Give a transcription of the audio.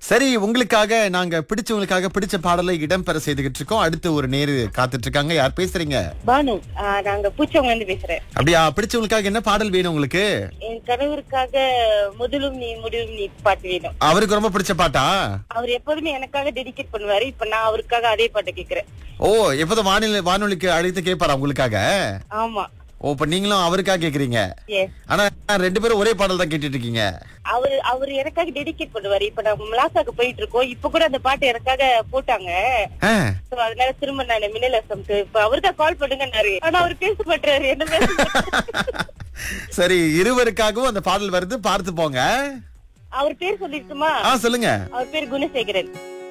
சரி உங்களுக்காக நாங்க பிடிச்சவங்களுக்காக பிடிச்ச பாடலை இடம்பெற செய்துகிட்டு இருக்கோம் அடுத்து ஒரு நேரு காத்துட்டு இருக்காங்க யார் பேசுறீங்க பானு ஆ, நாங்க பூச்சவங்க இருந்து பேசுறேன் அப்படியா பிடிச்சவங்களுக்காக என்ன பாடல் வேணும் உங்களுக்கு என் கணவருக்காக முதலும் நீ முடிவும் நீ பாட்டு வேணும் அவருக்கு ரொம்ப பிடிச்ச பாட்டா அவர் எப்போதுமே எனக்காக டெடிகேட் பண்ணுவாரு இப்ப நான் அவருக்காக அதே பாட்டு கேக்குறேன் ஓ எப்போதும் வானிலை வானொலிக்கு அழைத்து கேட்பாரா உங்களுக்காக ஆமா ஓ இப்ப நீங்களும் அவருக்காக கேக்குறீங்க எஸ் ஆனா ரெண்டு பேரும் ஒரே பாடல் தான் கேட்டுட்டு இருக்கீங்க அவரு அவர் எனக்காக டெடிகேட் பண்ணுவாரு இப்ப நம்ம மலாசாக்கு போயிட்டு இருக்கோம் இப்ப கூட அந்த பாட்டு எனக்காக போட்டாங்க ஆ, So, அதனால திரும்ப நான் மின்னல் எஃப்எம்க்கு இப்ப அவருதான் கால் பண்ணுங்கன்னாரு ஆனா அவர் பேச மாட்டாரு என்ன பேச மாட்டாரு. சரி இருவருக்காகவும் அந்த பாடல் வருது பார்த்து போங்க அவர் பேர் சொல்லிருக்குமா ஆ சொல்லுங்க அவர் பேர் குணசேகரன்